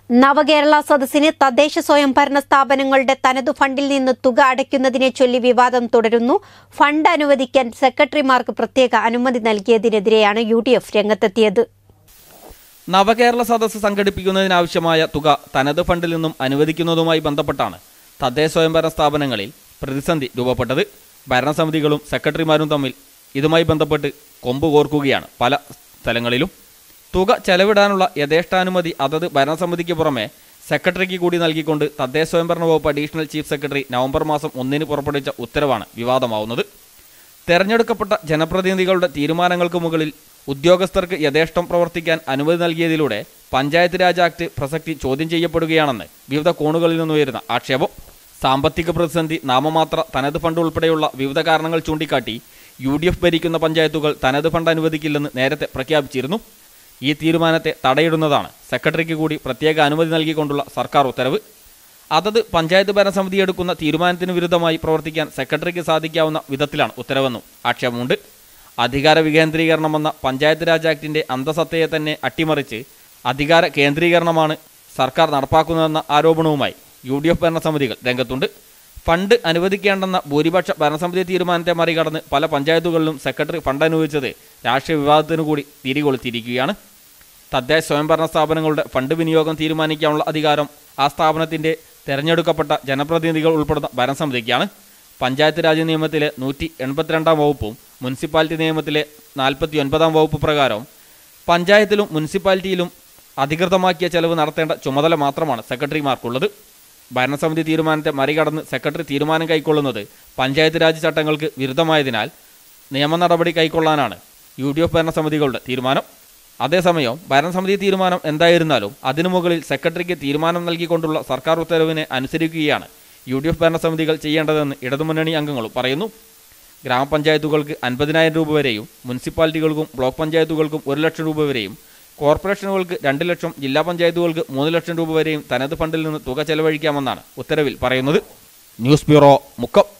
നവകേരള സദസ്സിന് തദ്ദേശ സ്വയംഭരണ സ്ഥാപനങ്ങളുടെ തനതു ഫണ്ടിൽ നിന്ന് തുക അടയ്ക്കുന്നതിനെ ചൊല്ലി വിവാദം തുടരുന്നു ഫണ്ട് അനുവദിക്കാൻ സെക്രട്ടറിമാർക്ക് പ്രത്യേക അനുമതി നൽകിയതിനെതിരെയാണ് യു ഡി എഫ് രംഗത്തെത്തിയത് നവകേരള സദസ്സ് സംഘടിപ്പിക്കുന്നതിനാവശ്യമായ തുക തനത് ഫണ്ടിൽ നിന്നും അനുവദിക്കുന്നതുമായി ബന്ധപ്പെട്ടാണ് തദ്ദേശ സ്വയംഭരണ സ്ഥാപനങ്ങളിൽ പ്രതിസന്ധി രൂപപ്പെട്ടത് ഭരണസമിതികളും സെക്രട്ടറിമാരും തമ്മിൽ ഇതുമായി ബന്ധപ്പെട്ട് കൊമ്പ് കോർക്കുകയാണ് പല സ്ഥലങ്ങളിലും തുക ചെലവിടാനുള്ള യഥേഷ്ടാനുമതി അതത് ഭരണസമിതിക്ക് പുറമെ സെക്രട്ടറിക്ക് കൂടി നൽകിക്കൊണ്ട് തദ്ദേശ സ്വയംഭരണ വകുപ്പ് അഡീഷണൽ ചീഫ് സെക്രട്ടറി നവംബർ മാസം ഒന്നിന് പുറപ്പെടുവിച്ച ഉത്തരവാണ് വിവാദമാവുന്നത് തെരഞ്ഞെടുക്കപ്പെട്ട ജനപ്രതിനിധികളുടെ തീരുമാനങ്ങൾക്ക് മുകളിൽ ഉദ്യോഗസ്ഥർക്ക് യഥേഷ്ടം പ്രവർത്തിക്കാൻ അനുമതി നൽകിയതിലൂടെ പഞ്ചായത്ത് രാജ് ആക്ട് പ്രസക്തി ചോദ്യം ചെയ്യപ്പെടുകയാണെന്ന് വിവിധ കോണുകളിൽ നിന്നുയരുന്ന ആക്ഷേപം സാമ്പത്തിക പ്രതിസന്ധി നാമമാത്ര തനത് ഫണ്ട് ഉൾപ്പെടെയുള്ള വിവിധ കാരണങ്ങൾ ചൂണ്ടിക്കാട്ടി യു ഡി എഫ് ഭരിക്കുന്ന പഞ്ചായത്തുകൾ തനത് ഫണ്ട് അനുവദിക്കില്ലെന്ന് നേരത്തെ പ്രഖ്യാപിച്ചിരുന്നു ഈ തീരുമാനത്തെ തടയിടുന്നതാണ് സെക്രട്ടറിക്ക് കൂടി പ്രത്യേക അനുമതി നൽകിക്കൊണ്ടുള്ള സർക്കാർ ഉത്തരവ് അതത് പഞ്ചായത്ത് ഭരണസമിതി എടുക്കുന്ന തീരുമാനത്തിന് വിരുദ്ധമായി പ്രവർത്തിക്കാൻ സെക്രട്ടറിക്ക് സാധിക്കാവുന്ന വിധത്തിലാണ് ഉത്തരവെന്നും ആക്ഷേപമുണ്ട് അധികാര വികേന്ദ്രീകരണം എന്ന പഞ്ചായത്ത് രാജ് ആക്ടിന്റെ അന്തസത്തയെ തന്നെ അട്ടിമറിച്ച് അധികാര കേന്ദ്രീകരണമാണ് സർക്കാർ നടപ്പാക്കുന്നതെന്ന ആരോപണവുമായി യു ഡി എഫ് ഭരണസമിതികൾ രംഗത്തുണ്ട് ഫണ്ട് അനുവദിക്കേണ്ടെന്ന ഭൂരിപക്ഷ ഭരണസമിതി തീരുമാനത്തെ മറികടന്ന് പല പഞ്ചായത്തുകളിലും സെക്രട്ടറി ഫണ്ട് അനുവദിച്ചത് രാഷ്ട്രീയ വിവാദത്തിനു കൂടി തിരികൊളുത്തിയിരിക്കുകയാണ് തദ്ദേശ സ്വയംഭരണ സ്ഥാപനങ്ങളുടെ ഫണ്ട് വിനിയോഗം തീരുമാനിക്കാനുള്ള അധികാരം ആ സ്ഥാപനത്തിന്റെ തെരഞ്ഞെടുക്കപ്പെട്ട ജനപ്രതിനിധികൾ ഉൾപ്പെടുന്ന ഭരണസമിതിക്കാണ് പഞ്ചായത്ത് രാജ് നിയമത്തിലെ നൂറ്റി എൺപത്തിരണ്ടാം വകുപ്പും മുനിസിപ്പാലിറ്റി നിയമത്തിലെ നാൽപ്പത്തി ഒൻപതാം വകുപ്പ് പ്രകാരം പഞ്ചായത്തിലും മുനിസിപ്പാലിറ്റിയിലും അധികൃതമാക്കിയ ചെലവ് നടത്തേണ്ട ചുമതല മാത്രമാണ് സെക്രട്ടറിമാർക്കുള്ളത് ഭരണസമിതി തീരുമാനത്തെ മറികടന്ന് സെക്രട്ടറി തീരുമാനം കൈക്കൊള്ളുന്നത് പഞ്ചായത്ത് രാജ് ചട്ടങ്ങൾക്ക് വിരുദ്ധമായതിനാൽ നിയമ നടപടി കൈക്കൊള്ളാനാണ് യു ഡി എഫ് ഭരണസമിതികളുടെ തീരുമാനം അതേസമയം ഭരണസമിതി തീരുമാനം എന്തായിരുന്നാലും അതിനു മുകളിൽ സെക്രട്ടറിക്ക് തീരുമാനം നൽകിക്കൊണ്ടുള്ള സർക്കാർ ഉത്തരവിനെ അനുസരിക്കുകയാണ് യു ഡി എഫ് ഭരണസമിതികൾ ചെയ്യേണ്ടതെന്ന് ഇടതുമുന്നണി അംഗങ്ങളും പറയുന്നു ഗ്രാമപഞ്ചായത്തുകൾക്ക് അൻപതിനായിരം രൂപ വരെയും മുനിസിപ്പാലിറ്റികൾക്കും ബ്ലോക്ക് പഞ്ചായത്തുകൾക്കും ഒരു ലക്ഷം രൂപ വരെയും കോർപ്പറേഷനുകൾക്ക് രണ്ട് ലക്ഷം ജില്ലാ പഞ്ചായത്തുകൾക്ക് മൂന്ന് ലക്ഷം രൂപ വരെയും തനത് ഫണ്ടിൽ നിന്ന് തുക ചെലവഴിക്കാമെന്നാണ് ഉത്തരവിൽ പറയുന്നത് ന്യൂസ് ബ്യൂറോ മുക്കം